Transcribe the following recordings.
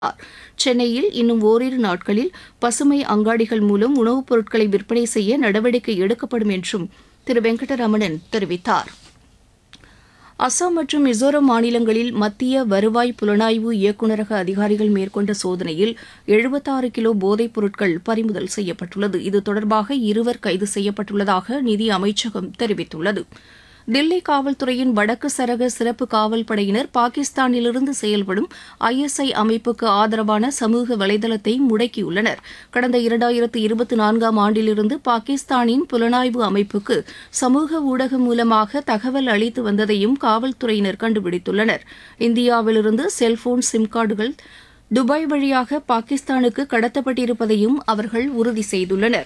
சென்னையில் இன்னும் ஓரிரு நாட்களில் பசுமை அங்காடிகள் மூலம் உணவுப் பொருட்களை விற்பனை செய்ய நடவடிக்கை எடுக்கப்படும் என்றும் திரு வெங்கடரமணன் தெரிவித்தார் அசாம் மற்றும் மிசோரம் மாநிலங்களில் மத்திய வருவாய் புலனாய்வு இயக்குநரக அதிகாரிகள் மேற்கொண்ட சோதனையில் எழுபத்தாறு கிலோ போதைப் பொருட்கள் பறிமுதல் செய்யப்பட்டுள்ளது இது தொடர்பாக இருவர் கைது செய்யப்பட்டுள்ளதாக நிதி அமைச்சகம் தெரிவித்துள்ளது தில்லி காவல்துறையின் வடக்கு சரக சிறப்பு காவல் படையினர் பாகிஸ்தானிலிருந்து செயல்படும் ஐஎஸ்ஐ அமைப்புக்கு ஆதரவான சமூக வலைதளத்தை முடக்கியுள்ளனர் கடந்த இரண்டாயிரத்து இருபத்தி நான்காம் ஆண்டிலிருந்து பாகிஸ்தானின் புலனாய்வு அமைப்புக்கு சமூக ஊடகம் மூலமாக தகவல் அளித்து வந்ததையும் காவல்துறையினர் கண்டுபிடித்துள்ளனர் இந்தியாவிலிருந்து செல்போன் சிம் கார்டுகள் துபாய் வழியாக பாகிஸ்தானுக்கு கடத்தப்பட்டிருப்பதையும் அவர்கள் உறுதி செய்துள்ளனர்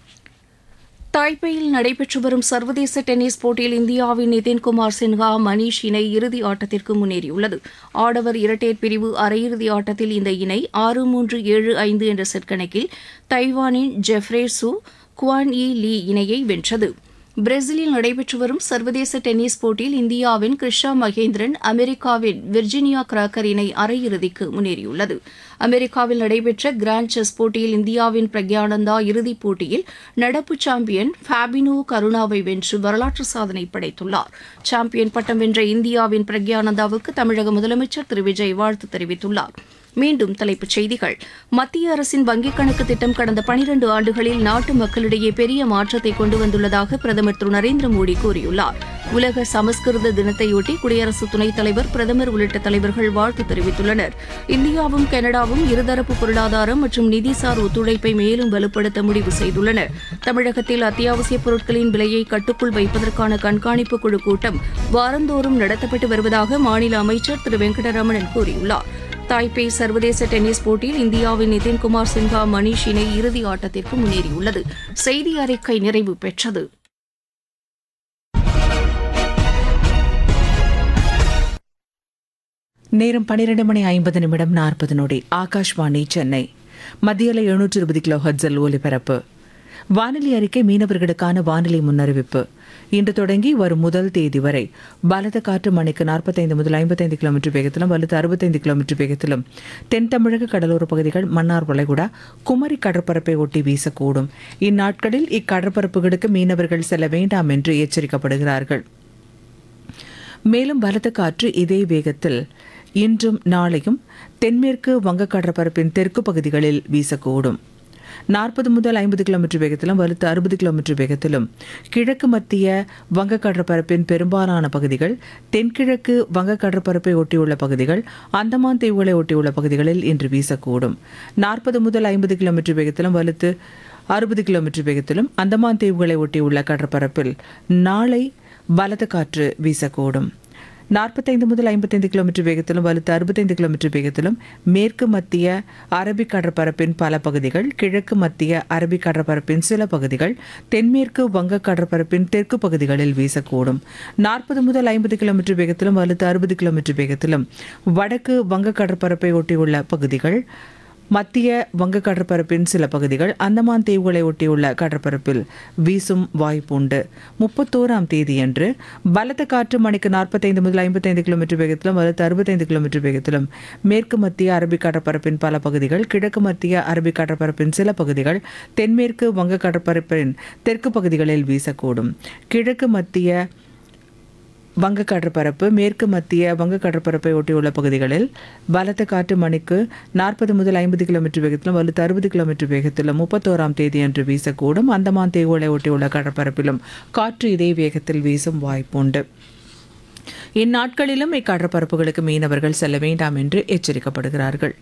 தாய்பேயில் நடைபெற்று வரும் சர்வதேச டென்னிஸ் போட்டியில் இந்தியாவின் நிதின்குமார் சின்ஹா மணீஷ் இணை இறுதி ஆட்டத்திற்கு முன்னேறியுள்ளது ஆடவர் இரட்டையர் பிரிவு அரையிறுதி ஆட்டத்தில் இந்த இணை ஆறு மூன்று ஏழு ஐந்து என்ற செட் கணக்கில் தைவானின் ஜெஃப்ரே சு குவான் இ லீ இணையை வென்றது பிரேசிலில் நடைபெற்று வரும் சர்வதேச டென்னிஸ் போட்டியில் இந்தியாவின் கிருஷா மகேந்திரன் அமெரிக்காவின் விர்ஜினியா கிராக்கர் இணை அரையிறுதிக்கு முன்னேறியுள்ளது அமெரிக்காவில் நடைபெற்ற கிராண்ட் செஸ் போட்டியில் இந்தியாவின் பிரக்யானந்தா இறுதிப் போட்டியில் நடப்பு சாம்பியன் ஃபேபினோ கருணாவை வென்று வரலாற்று சாதனை படைத்துள்ளார் சாம்பியன் பட்டம் வென்ற இந்தியாவின் பிரக்யானந்தாவுக்கு தமிழக முதலமைச்சர் திரு விஜய் வாழ்த்து தெரிவித்துள்ளார் மீண்டும் தலைப்புச் செய்திகள் மத்திய அரசின் வங்கிக் கணக்கு திட்டம் கடந்த பனிரண்டு ஆண்டுகளில் நாட்டு மக்களிடையே பெரிய மாற்றத்தை கொண்டு வந்துள்ளதாக பிரதமர் திரு நரேந்திர மோடி கூறியுள்ளார் உலக சமஸ்கிருத தினத்தையொட்டி குடியரசு துணைத் தலைவர் பிரதமர் உள்ளிட்ட தலைவர்கள் வாழ்த்து தெரிவித்துள்ளனர் இந்தியாவும் கனடாவும் இருதரப்பு பொருளாதாரம் மற்றும் நிதிசார் ஒத்துழைப்பை மேலும் வலுப்படுத்த முடிவு செய்துள்ளன தமிழகத்தில் அத்தியாவசிய பொருட்களின் விலையை கட்டுக்குள் வைப்பதற்கான கண்காணிப்பு குழு கூட்டம் வாரந்தோறும் நடத்தப்பட்டு வருவதாக மாநில அமைச்சர் திரு வெங்கடரமணன் கூறியுள்ளார் தாய்பே சர்வதேச டென்னிஸ் போட்டியில் இந்தியாவின் நிதின்குமார் சின்ஹா மணீஷ் இணை இறுதி ஆட்டத்திற்கு முன்னேறியுள்ளது செய்தி அறிக்கை நிறைவு பெற்றது நேரம் பன்னிரண்டு மணி ஐம்பது நிமிடம் நாற்பது நொடி ஆகாஷ்வாணி சென்னை மத்தியில் எழுநூற்று இருபது கிலோ ஹர்ட்ஸில் ஒலிபரப்பு வானிலை அறிக்கை மீனவர்களுக்கான வானிலை முன்னறிவிப்பு இன்று தொடங்கி வரும் முதல் தேதி வரை பலத்த காற்று மணிக்கு நாற்பத்தைந்து முதல் ஐம்பத்தைந்து கிலோமீட்டர் வேகத்திலும் வலுத்து அறுபத்தைந்து கிலோமீட்டர் வேகத்திலும் தென் தமிழக கடலோர பகுதிகள் மன்னார் வளைகுடா குமரி கடற்பரப்பை ஒட்டி வீசக்கூடும் இந்நாட்களில் இக்கடற்பரப்புகளுக்கு மீனவர்கள் செல்ல வேண்டாம் என்று எச்சரிக்கப்படுகிறார்கள் மேலும் பலத்த காற்று இதே வேகத்தில் இன்றும் நாளையும் தென்மேற்கு வங்கக்கடற்பரப்பின் தெற்கு பகுதிகளில் வீசக்கூடும் நாற்பது முதல் ஐம்பது கிலோமீட்டர் வேகத்திலும் வலுத்து அறுபது கிலோமீட்டர் வேகத்திலும் கிழக்கு மத்திய வங்கக்கடற்பரப்பின் பெரும்பாலான பகுதிகள் தென்கிழக்கு வங்கக்கடற்பரப்பை ஒட்டியுள்ள பகுதிகள் அந்தமான் தீவுகளை ஒட்டியுள்ள பகுதிகளில் இன்று வீசக்கூடும் நாற்பது முதல் ஐம்பது கிலோமீட்டர் வேகத்திலும் வலுத்து அறுபது கிலோமீட்டர் வேகத்திலும் அந்தமான் தீவுகளை ஒட்டியுள்ள கடற்பரப்பில் நாளை பலத்த காற்று வீசக்கூடும் நாற்பத்தைந்து முதல் ஐம்பத்தைந்து கிலோமீட்டர் வேகத்திலும் வலுத்து அறுபத்தைந்து கிலோமீட்டர் வேகத்திலும் மேற்கு மத்திய அரபிக் கடற்பரப்பின் பல பகுதிகள் கிழக்கு மத்திய அரபிக் கடற்பரப்பின் சில பகுதிகள் தென்மேற்கு வங்க கடற்பரப்பின் தெற்கு பகுதிகளில் வீசக்கூடும் நாற்பது முதல் ஐம்பது கிலோமீட்டர் வேகத்திலும் வலுத்து அறுபது கிலோமீட்டர் வேகத்திலும் வடக்கு வங்க கடற்பரப்பை ஒட்டியுள்ள பகுதிகள் மத்திய வங்க கடற்பரப்பின் சில பகுதிகள் அந்தமான் தீவுகளை ஒட்டியுள்ள கடற்பரப்பில் வீசும் வாய்ப்புண்டு முப்பத்தோராம் தேதியன்று பலத்த காற்று மணிக்கு நாற்பத்தைந்து முதல் ஐம்பத்தைந்து கிலோமீட்டர் வேகத்திலும் வலுத்து அறுபத்தைந்து கிலோமீட்டர் வேகத்திலும் மேற்கு மத்திய அரபிக் கடற்பரப்பின் பல பகுதிகள் கிழக்கு மத்திய அரபிக் கடற்பரப்பின் சில பகுதிகள் தென்மேற்கு வங்க கடற்பரப்பின் தெற்கு பகுதிகளில் வீசக்கூடும் கிழக்கு மத்திய வங்க கடற்பரப்பு மேற்கு மத்திய வங்க கடற்பரப்பை ஒட்டியுள்ள பகுதிகளில் பலத்த காற்று மணிக்கு நாற்பது முதல் ஐம்பது கிலோமீட்டர் வேகத்திலும் வலுத்து அறுபது கிலோமீட்டர் வேகத்திலும் முப்பத்தோராம் தேதியன்று வீசக்கூடும் அந்தமான் தீவுகளை ஒட்டியுள்ள கடற்பரப்பிலும் காற்று இதே வேகத்தில் வீசும் வாய்ப்புண்டு இந்நாட்களிலும் இக்கடற்பரப்புகளுக்கு மீனவர்கள் செல்ல வேண்டாம் என்று எச்சரிக்கப்படுகிறார்கள்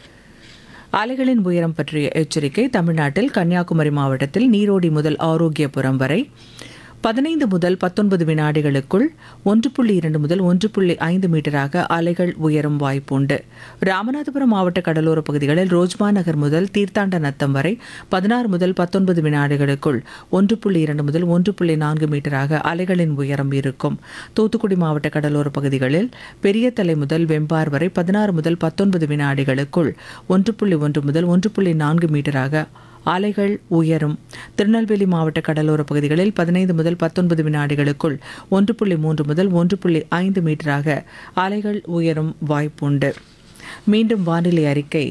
அலைகளின் உயரம் பற்றிய எச்சரிக்கை தமிழ்நாட்டில் கன்னியாகுமரி மாவட்டத்தில் நீரோடி முதல் ஆரோக்கியபுரம் வரை பதினைந்து முதல் பத்தொன்பது வினாடிகளுக்குள் ஒன்று புள்ளி இரண்டு முதல் ஒன்று புள்ளி ஐந்து மீட்டராக அலைகள் உயரும் வாய்ப்புண்டு ராமநாதபுரம் மாவட்ட கடலோர பகுதிகளில் ரோஜ்மா நகர் முதல் தீர்த்தாண்ட நத்தம் வரை பதினாறு முதல் பத்தொன்பது வினாடிகளுக்குள் ஒன்று புள்ளி இரண்டு முதல் ஒன்று புள்ளி நான்கு மீட்டராக அலைகளின் உயரம் இருக்கும் தூத்துக்குடி மாவட்ட கடலோர பகுதிகளில் பெரிய தலை முதல் வெம்பார் வரை பதினாறு முதல் பத்தொன்பது வினாடிகளுக்குள் ஒன்று புள்ளி ஒன்று முதல் ஒன்று புள்ளி நான்கு மீட்டராக அலைகள் உயரும் திருநெல்வேலி மாவட்ட கடலோர பகுதிகளில் பதினைந்து முதல் பத்தொன்பது வினாடிகளுக்குள் ஒன்று புள்ளி மூன்று முதல் ஒன்று புள்ளி ஐந்து மீட்டராக அலைகள் உயரும் வாய்ப்புண்டு மீண்டும் வானிலை அறிக்கை